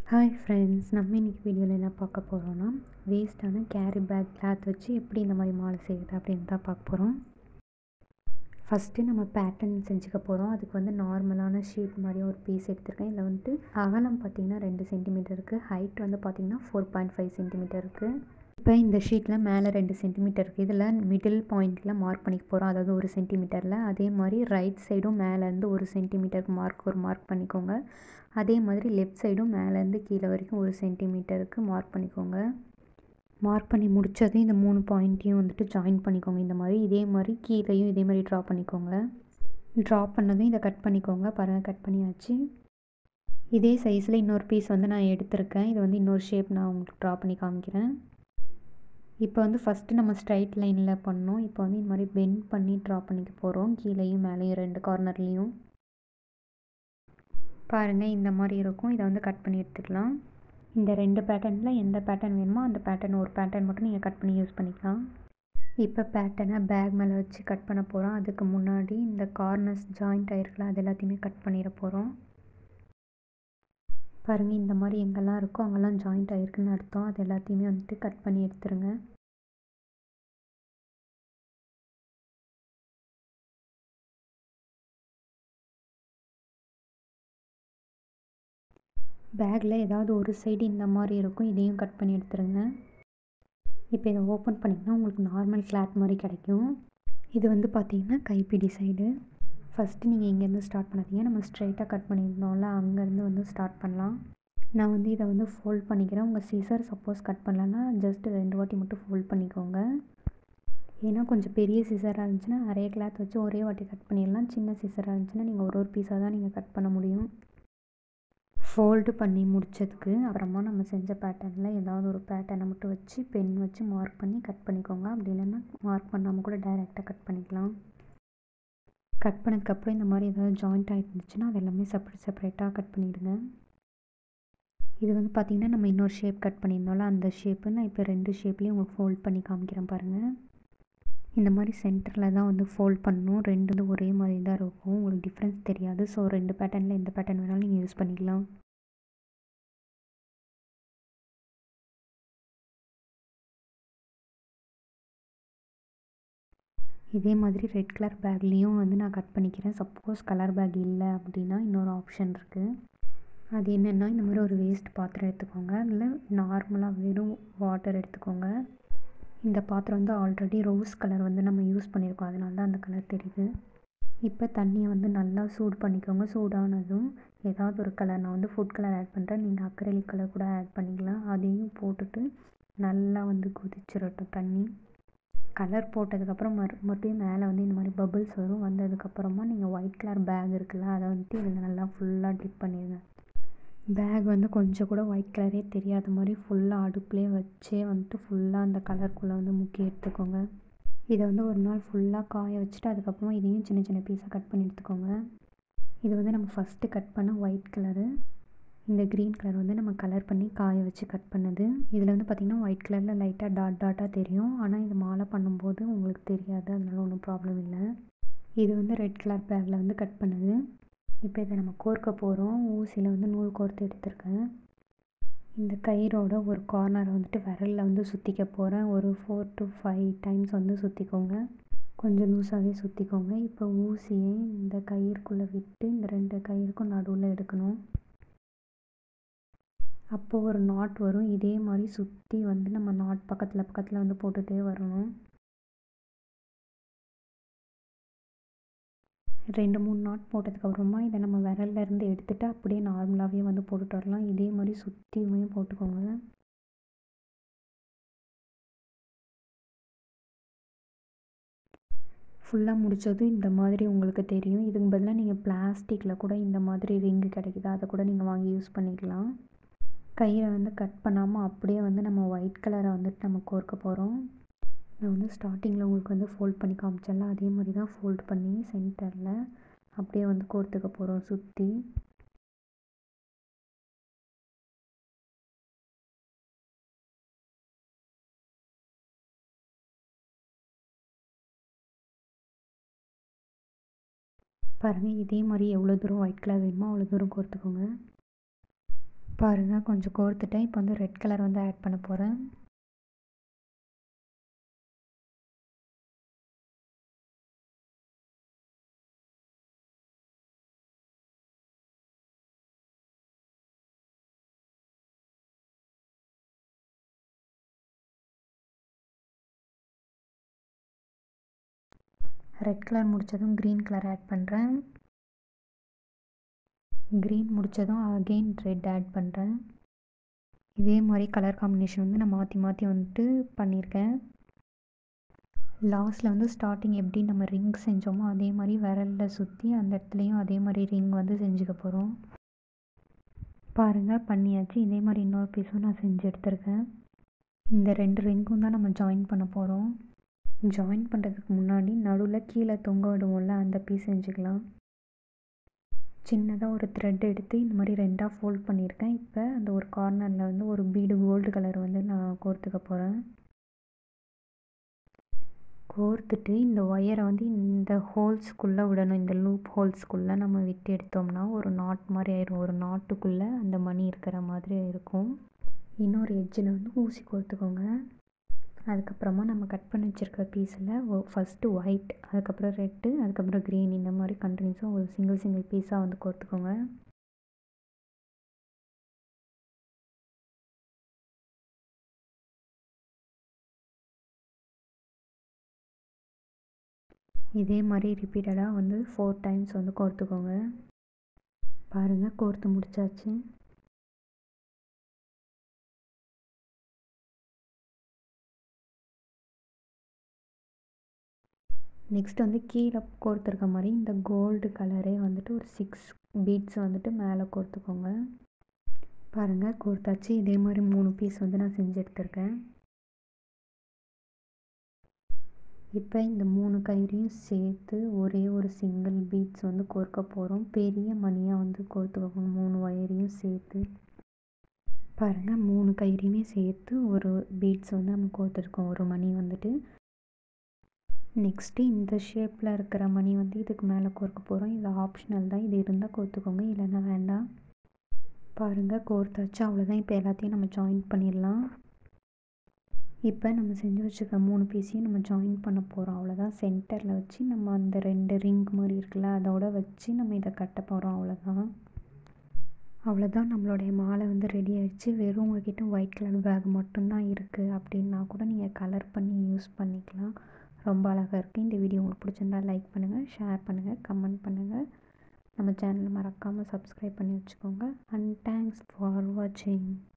hi friends நம்ம இன்றைக்கி வீடியோவில் என்ன பார்க்க போகிறோன்னா வேஸ்ட்டான கேரி பேக் கிளாத் வச்சு எப்படி இந்த மாதிரி மாலை செய்யுது அப்படின்னு தான் பார்க்க போகிறோம் ஃபஸ்ட்டு நம்ம பேட்டர்ன் செஞ்சுக்க போகிறோம் அதுக்கு வந்து நார்மலான ஷீட் மாதிரி ஒரு பீஸ் எடுத்திருக்கேன் இதில் வந்துட்டு அகலம் பார்த்திங்கன்னா ரெண்டு சென்டிமீட்டர் இருக்குது ஹைட் வந்து பார்த்திங்கன்னா ஃபோர் பாயிண்ட் ஃபைவ் சென்டிமீட்டர் இருக்குது இப்போ இந்த ஷீட்டில் மேலே ரெண்டு சென்டிமீட்டர் இருக்குது இதில் மிடில் பாயிண்டில் மார்க் பண்ணிக்க போகிறோம் அதாவது ஒரு சென்டிமீட்டரில் அதே மாதிரி ரைட் சைடும் மேலேருந்து ஒரு சென்டிமீட்டருக்கு மார்க் ஒரு மார்க் பண்ணிக்கோங்க அதே மாதிரி லெஃப்ட் சைடும் மேலேருந்து கீழே வரைக்கும் ஒரு சென்டிமீட்டருக்கு மார்க் பண்ணிக்கோங்க மார்க் பண்ணி முடித்ததும் இந்த மூணு பாயிண்ட்டையும் வந்துட்டு ஜாயின் பண்ணிக்கோங்க இந்த மாதிரி இதே மாதிரி கீழேயும் இதே மாதிரி ட்ரா பண்ணிக்கோங்க ட்ரா பண்ணதும் இதை கட் பண்ணிக்கோங்க பாருங்கள் கட் பண்ணியாச்சு இதே சைஸில் இன்னொரு பீஸ் வந்து நான் எடுத்திருக்கேன் இது வந்து இன்னொரு ஷேப் நான் உங்களுக்கு ட்ரா பண்ணி காமிக்கிறேன் இப்போ வந்து ஃபஸ்ட்டு நம்ம ஸ்ட்ரைட் லைனில் பண்ணோம் இப்போ வந்து இந்த மாதிரி பெண்ட் பண்ணி ட்ரா பண்ணிக்க போகிறோம் கீழேயும் மேலேயும் ரெண்டு கார்னர்லேயும் பாருங்கள் இந்த மாதிரி இருக்கும் இதை வந்து கட் பண்ணி எடுத்துக்கலாம் இந்த ரெண்டு பேட்டர்னில் எந்த பேட்டர்ன் வேணுமோ அந்த பேட்டர்ன் ஒரு பேட்டர்ன் மட்டும் நீங்கள் கட் பண்ணி யூஸ் பண்ணிக்கலாம் இப்போ பேட்டர்னை பேக் மேலே வச்சு கட் பண்ண போகிறோம் அதுக்கு முன்னாடி இந்த கார்னர்ஸ் ஜாயிண்ட் ஆகிருக்கலாம் அது எல்லாத்தையுமே கட் பண்ணிட போகிறோம் பாருங்கள் இந்த மாதிரி எங்கெல்லாம் இருக்கோ அங்கெல்லாம் ஜாயிண்ட் ஆகிருக்குன்னு அர்த்தம் அது எல்லாத்தையுமே வந்துட்டு கட் பண்ணி எடுத்துருங்க பேக்கில் ஏதாவது ஒரு சைடு இந்த மாதிரி இருக்கும் இதையும் கட் பண்ணி எடுத்துருங்க இப்போ இதை ஓப்பன் பண்ணிங்கன்னா உங்களுக்கு நார்மல் கிளாத் மாதிரி கிடைக்கும் இது வந்து பார்த்திங்கன்னா கைப்பிடி சைடு ஃபஸ்ட்டு நீங்கள் இங்கேருந்து ஸ்டார்ட் பண்ணாதீங்க நம்ம ஸ்ட்ரைட்டாக கட் பண்ணியிருந்தோம்ல அங்கேருந்து வந்து ஸ்டார்ட் பண்ணலாம் நான் வந்து இதை வந்து ஃபோல்ட் பண்ணிக்கிறேன் உங்கள் சீசர் சப்போஸ் கட் பண்ணலன்னா ஜஸ்ட் ரெண்டு வாட்டி மட்டும் ஃபோல்ட் பண்ணிக்கோங்க ஏன்னா கொஞ்சம் பெரிய சீசராக இருந்துச்சுன்னா நிறைய கிளாத் வச்சு ஒரே வாட்டி கட் பண்ணிடலாம் சின்ன சீசராக இருந்துச்சுன்னா நீங்கள் ஒரு ஒரு பீஸாக தான் நீங்கள் கட் பண்ண முடியும் ஃபோல்டு பண்ணி முடித்ததுக்கு அப்புறமா நம்ம செஞ்ச பேட்டர்னில் ஏதாவது ஒரு பேட்டர்னை மட்டும் வச்சு பென் வச்சு மார்க் பண்ணி கட் பண்ணிக்கோங்க அப்படி இல்லைன்னா மார்க் பண்ணாமல் கூட டைரெக்டாக கட் பண்ணிக்கலாம் கட் பண்ணதுக்கப்புறம் இந்த மாதிரி ஏதாவது ஜாயிண்ட் ஆகிட்டு இருந்துச்சுன்னா அது எல்லாமே செப்பரேட் செப்பரேட்டாக கட் பண்ணிவிடுங்க இது வந்து பார்த்திங்கன்னா நம்ம இன்னொரு ஷேப் கட் பண்ணியிருந்தோம்ல அந்த ஷேப்பு நான் இப்போ ரெண்டு ஷேப்லேயும் உங்களுக்கு ஃபோல்ட் பண்ணி காமிக்கிறேன் பாருங்கள் இந்த மாதிரி சென்டரில் தான் வந்து ஃபோல்ட் பண்ணணும் ரெண்டு வந்து ஒரே மாதிரி தான் இருக்கும் உங்களுக்கு டிஃப்ரென்ஸ் தெரியாது ஸோ ரெண்டு பேட்டர்னில் எந்த பேட்டர்ன் வேணாலும் நீங்கள் யூஸ் பண்ணிக்கலாம் இதே மாதிரி ரெட் கலர் பேக்லேயும் வந்து நான் கட் பண்ணிக்கிறேன் சப்போஸ் கலர் பேக் இல்லை அப்படின்னா இன்னொரு ஆப்ஷன் இருக்குது அது என்னென்னா இந்த மாதிரி ஒரு வேஸ்ட் பாத்திரம் எடுத்துக்கோங்க அதில் நார்மலாக வெறும் வாட்டர் எடுத்துக்கோங்க இந்த பாத்திரம் வந்து ஆல்ரெடி ரோஸ் கலர் வந்து நம்ம யூஸ் பண்ணியிருக்கோம் அதனால தான் அந்த கலர் தெரியுது இப்போ தண்ணியை வந்து நல்லா சூடு பண்ணிக்கோங்க சூடானதும் ஏதாவது ஒரு கலர் நான் வந்து ஃபுட் கலர் ஆட் பண்ணுறேன் நீங்கள் அக்ரலிக் கலர் கூட ஆட் பண்ணிக்கலாம் அதையும் போட்டுட்டு நல்லா வந்து கொதிச்சிடட்டும் தண்ணி கலர் போட்டதுக்கப்புறம் மறு மறுபடியும் மேலே வந்து இந்த மாதிரி பபுள்ஸ் வரும் வந்ததுக்கப்புறமா நீங்கள் ஒயிட் கலர் பேக் இருக்குல்ல அதை வந்துட்டு இதில் நல்லா ஃபுல்லாக டிப் பண்ணிடுங்க பேக் வந்து கொஞ்சம் கூட ஒயிட் கலரே தெரியாத மாதிரி ஃபுல்லாக அடுப்புலேயே வச்சே வந்துட்டு ஃபுல்லாக அந்த கலருக்குள்ளே வந்து முக்கி எடுத்துக்கோங்க இதை வந்து ஒரு நாள் ஃபுல்லாக காய வச்சுட்டு அதுக்கப்புறமா இதையும் சின்ன சின்ன பீஸாக கட் பண்ணி எடுத்துக்கோங்க இது வந்து நம்ம ஃபஸ்ட்டு கட் பண்ண ஒயிட் கலரு இந்த க்ரீன் கலர் வந்து நம்ம கலர் பண்ணி காய வச்சு கட் பண்ணது இதில் வந்து பார்த்திங்கன்னா ஒயிட் கலரில் லைட்டாக டாட் டாட்டாக தெரியும் ஆனால் இது மாலை பண்ணும்போது உங்களுக்கு தெரியாது அதனால ஒன்றும் ப்ராப்ளம் இல்லை இது வந்து ரெட் கலர் பேக்கில் வந்து கட் பண்ணது இப்போ இதை நம்ம கோர்க்க போகிறோம் ஊசியில் வந்து நூல் கோர்த்து எடுத்திருக்கேன் இந்த கயிறோட ஒரு கார்னரை வந்துட்டு விரலில் வந்து சுற்றிக்க போகிறேன் ஒரு ஃபோர் டு ஃபைவ் டைம்ஸ் வந்து சுற்றிக்கோங்க கொஞ்சம் லூஸாகவே சுற்றிக்கோங்க இப்போ ஊசியை இந்த கயிறுக்குள்ளே விட்டு இந்த ரெண்டு கயிறுக்கும் நடுவில் எடுக்கணும் அப்போ ஒரு நாட் வரும் இதே மாதிரி சுற்றி வந்து நம்ம நாட் பக்கத்தில் பக்கத்தில் வந்து போட்டுகிட்டே வரணும் ரெண்டு மூணு நாட் போட்டதுக்கப்புறமா இதை நம்ம விரல்ல இருந்து எடுத்துகிட்டு அப்படியே நார்மலாகவே வந்து போட்டுட்டு வரலாம் இதே மாதிரி சுற்றியுமே போட்டுக்கோங்க ஃபுல்லாக முடித்ததும் இந்த மாதிரி உங்களுக்கு தெரியும் இதுக்கு பதிலாக நீங்கள் பிளாஸ்டிக்கில் கூட இந்த மாதிரி ரிங்கு கிடைக்குது அதை கூட நீங்கள் வாங்கி யூஸ் பண்ணிக்கலாம் கயிறை வந்து கட் பண்ணாமல் அப்படியே வந்து நம்ம ஒயிட் கலரை வந்துட்டு நம்ம கோர்க்க போகிறோம் நான் வந்து ஸ்டார்டிங்கில் உங்களுக்கு வந்து ஃபோல்ட் பண்ணி காமிச்சல அதே மாதிரி தான் ஃபோல்ட் பண்ணி சென்டரில் அப்படியே வந்து கோர்த்துக்க போகிறோம் சுற்றி பாருங்கள் இதே மாதிரி எவ்வளோ தூரம் ஒயிட் கலர் வேணுமோ அவ்வளோ தூரம் கோர்த்துக்கோங்க பாருங்கள் கொஞ்சம் கோர்த்துட்டேன் இப்போ வந்து ரெட் கலர் வந்து ஆட் பண்ண போகிறேன் ரெட் கலர் முடித்ததும் க்ரீன் கலர் ஆட் பண்ணுறேன் க்ரீன் முடித்ததும் அகெயின் ரெட் ஆட் பண்ணுறேன் இதே மாதிரி கலர் காம்பினேஷன் வந்து நான் மாற்றி மாற்றி வந்துட்டு பண்ணியிருக்கேன் லாஸ்ட்டில் வந்து ஸ்டார்டிங் எப்படி நம்ம ரிங் செஞ்சோமோ அதே மாதிரி விரலில் சுற்றி அந்த இடத்துலையும் அதே மாதிரி ரிங் வந்து செஞ்சுக்க போகிறோம் பாருங்கள் பண்ணியாச்சு இதே மாதிரி இன்னொரு பீஸும் நான் செஞ்சு எடுத்திருக்கேன் இந்த ரெண்டு ரிங்கும் தான் நம்ம ஜாயின் பண்ண போகிறோம் ஜாயின் பண்ணுறதுக்கு முன்னாடி நடுவில் கீழே தொங்க விடுவோம்ல அந்த பீஸ் செஞ்சுக்கலாம் சின்னதாக ஒரு த்ரெட் எடுத்து இந்த மாதிரி ரெண்டாக ஃபோல்ட் பண்ணியிருக்கேன் இப்போ அந்த ஒரு கார்னரில் வந்து ஒரு பீடு கோல்டு கலர் வந்து நான் கோர்த்துக்க போகிறேன் கோர்த்துட்டு இந்த ஒயரை வந்து இந்த ஹோல்ஸ்குள்ளே விடணும் இந்த லூப் ஹோல்ஸ்குள்ளே நம்ம விட்டு எடுத்தோம்னா ஒரு நாட் மாதிரி ஆயிரும் ஒரு நாட்டுக்குள்ளே அந்த மணி இருக்கிற மாதிரி இருக்கும் இன்னொரு எட்ஜில் வந்து ஊசி கோர்த்துக்கோங்க அதுக்கப்புறமா நம்ம கட் பண்ணி வச்சுருக்க பீஸில் ஃபஸ்ட்டு ஒயிட் அதுக்கப்புறம் ரெட்டு அதுக்கப்புறம் க்ரீன் இந்த மாதிரி கண்டினியூஸாக ஒரு சிங்கிள் சிங்கிள் பீஸாக வந்து கோர்த்துக்கோங்க இதே மாதிரி ரிப்பீட்டடாக வந்து ஃபோர் டைம்ஸ் வந்து கோர்த்துக்கோங்க பாருங்கள் கோர்த்து முடிச்சாச்சு நெக்ஸ்ட் வந்து கீழே கோர்த்துருக்க மாதிரி இந்த கோல்டு கலரே வந்துட்டு ஒரு சிக்ஸ் பீட்ஸ் வந்துட்டு மேலே கோர்த்துக்கோங்க பாருங்கள் கோர்த்தாச்சு இதே மாதிரி மூணு பீஸ் வந்து நான் செஞ்சு எடுத்திருக்கேன் இப்போ இந்த மூணு கயிறையும் சேர்த்து ஒரே ஒரு சிங்கிள் பீட்ஸ் வந்து கோர்க்க போகிறோம் பெரிய மணியாக வந்து கோர்த்துக்கோங்க மூணு ஒயரையும் சேர்த்து பாருங்கள் மூணு கயிறையுமே சேர்த்து ஒரு பீட்ஸ் வந்து நம்ம கோர்த்துருக்கோம் ஒரு மணி வந்துட்டு நெக்ஸ்ட்டு இந்த ஷேப்பில் இருக்கிற மணி வந்து இதுக்கு மேலே கோர்க்க போகிறோம் இது ஆப்ஷனல் தான் இது இருந்தால் கோர்த்துக்கோங்க இல்லைன்னா வேண்டாம் பாருங்கள் கோர்த்தாச்சு அவ்வளோதான் இப்போ எல்லாத்தையும் நம்ம ஜாயின் பண்ணிடலாம் இப்போ நம்ம செஞ்சு வச்சுருக்க மூணு பீஸையும் நம்ம ஜாயின் பண்ண போகிறோம் அவ்வளோதான் சென்டரில் வச்சு நம்ம அந்த ரெண்டு ரிங் மாதிரி இருக்குல்ல அதோட வச்சு நம்ம இதை கட்ட போகிறோம் அவ்வளோதான் அவ்வளோதான் நம்மளுடைய மாலை வந்து ரெடி ஆயிடுச்சு வெறும் உங்ககிட்ட ஒயிட் கலர் பேக் மட்டும்தான் இருக்குது அப்படின்னா கூட நீங்கள் கலர் பண்ணி யூஸ் பண்ணிக்கலாம் ரொம்ப அழகாக இருக்குது இந்த வீடியோ உங்களுக்கு பிடிச்சிருந்தா லைக் பண்ணுங்கள் ஷேர் பண்ணுங்கள் கமெண்ட் பண்ணுங்கள் நம்ம சேனலை மறக்காமல் சப்ஸ்கிரைப் பண்ணி வச்சுக்கோங்க அண்ட் தேங்க்ஸ் ஃபார் வாட்சிங்